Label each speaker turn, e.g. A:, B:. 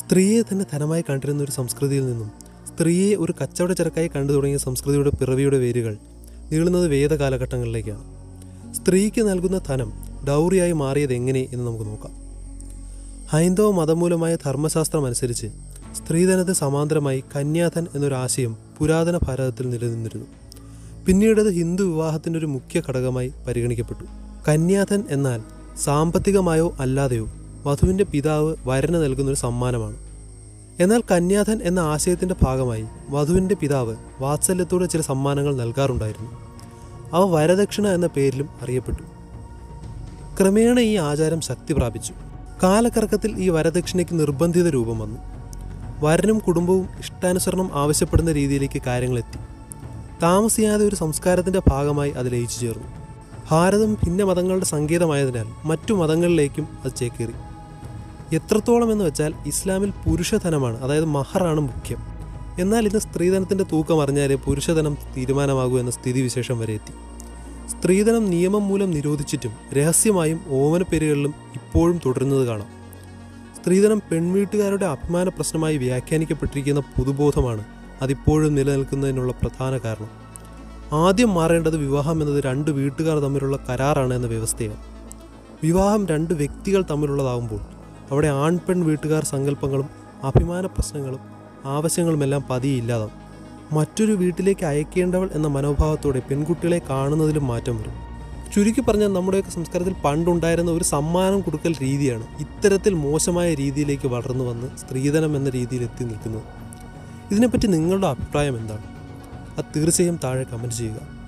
A: സ്ത്രീയെ തന്നെ ധനമായി കണ്ടിരുന്ന ഒരു സംസ്കൃതിയിൽ നിന്നും സ്ത്രീയെ ഒരു കച്ചവട ചരക്കായി കണ്ടു തുടങ്ങിയ സംസ്കൃതിയുടെ പിറവിയുടെ വേരുകൾ നീളുന്നത് വേദകാലഘട്ടങ്ങളിലേക്കാണ് സ്ത്രീക്ക് നൽകുന്ന ധനം ഡൗറിയായി മാറിയത് എങ്ങനെ എന്ന് നമുക്ക് നോക്കാം ഹൈന്ദവ മതമൂലമായ ധർമ്മശാസ്ത്രം അനുസരിച്ച് സ്ത്രീധനത്തിന് സമാന്തരമായി കന്യാധൻ എന്നൊരു ആശയം പുരാതന ഭാരതത്തിൽ നിലനിന്നിരുന്നു പിന്നീട് അത് ഹിന്ദു വിവാഹത്തിൻ്റെ ഒരു മുഖ്യ ഘടകമായി പരിഗണിക്കപ്പെട്ടു കന്യാധൻ എന്നാൽ സാമ്പത്തികമായോ അല്ലാതെയോ വധുവിൻ്റെ പിതാവ് വരന് നൽകുന്ന ഒരു സമ്മാനമാണ് എന്നാൽ കന്യാധൻ എന്ന ആശയത്തിൻ്റെ ഭാഗമായി വധുവിൻ്റെ പിതാവ് വാത്സല്യത്തോടെ ചില സമ്മാനങ്ങൾ നൽകാറുണ്ടായിരുന്നു അവ വരദക്ഷിണ എന്ന പേരിലും അറിയപ്പെട്ടു ക്രമേണ ഈ ആചാരം ശക്തി പ്രാപിച്ചു കാലക്കറക്കത്തിൽ ഈ വരദക്ഷിണയ്ക്ക് നിർബന്ധിത രൂപം വന്നു വരനും കുടുംബവും ഇഷ്ടാനുസരണം ആവശ്യപ്പെടുന്ന രീതിയിലേക്ക് കാര്യങ്ങളെത്തി താമസിയാതെ ഒരു സംസ്കാരത്തിന്റെ ഭാഗമായി അത് ലയിച്ചു ചേർന്നു ഭാരതം ഭിന്ന മതങ്ങളുടെ സങ്കേതമായതിനാൽ മറ്റു മതങ്ങളിലേക്കും അത് ചേക്കേറി എത്രത്തോളം എന്ന് വെച്ചാൽ ഇസ്ലാമിൽ പുരുഷധനമാണ് അതായത് മഹറാണ് മുഖ്യം എന്നാൽ ഇന്ന് സ്ത്രീധനത്തിന്റെ തൂക്കം അറിഞ്ഞാലേ പുരുഷധനം തീരുമാനമാകൂ എന്ന സ്ഥിതിവിശേഷം വരെ എത്തി സ്ത്രീധനം നിയമം മൂലം നിരോധിച്ചിട്ടും രഹസ്യമായും ഓമനപ്പേരുകളിലും ഇപ്പോഴും തുടരുന്നത് കാണാം സ്ത്രീധനം പെൺവീട്ടുകാരുടെ അഭിമാന പ്രശ്നമായി വ്യാഖ്യാനിക്കപ്പെട്ടിരിക്കുന്ന പൊതുബോധമാണ് അതിപ്പോഴും നിലനിൽക്കുന്നതിനുള്ള പ്രധാന കാരണം ആദ്യം മാറേണ്ടത് വിവാഹം എന്നത് രണ്ട് വീട്ടുകാർ തമ്മിലുള്ള കരാറാണ് എന്ന വ്യവസ്ഥയാണ് വിവാഹം രണ്ട് വ്യക്തികൾ തമ്മിലുള്ളതാവുമ്പോൾ അവിടെ ആൺ പെൺ വീട്ടുകാർ സങ്കല്പങ്ങളും അഭിമാന പ്രശ്നങ്ങളും ആവശ്യങ്ങളുമെല്ലാം പതിയെ ഇല്ലാതാവും മറ്റൊരു വീട്ടിലേക്ക് അയക്കേണ്ടവൾ എന്ന മനോഭാവത്തോടെ പെൺകുട്ടികളെ കാണുന്നതിലും മാറ്റം വരും ചുരുക്കി പറഞ്ഞാൽ നമ്മുടെയൊക്കെ സംസ്കാരത്തിൽ പണ്ടുണ്ടായിരുന്ന ഒരു സമ്മാനം കൊടുക്കൽ രീതിയാണ് ഇത്തരത്തിൽ മോശമായ രീതിയിലേക്ക് വളർന്നു വന്ന് സ്ത്രീധനം എന്ന രീതിയിൽ എത്തി നിൽക്കുന്നത് ഇതിനെപ്പറ്റി നിങ്ങളുടെ അഭിപ്രായം എന്താണ് അത് തീർച്ചയായും താഴെ കമൻറ്റ് ചെയ്യുക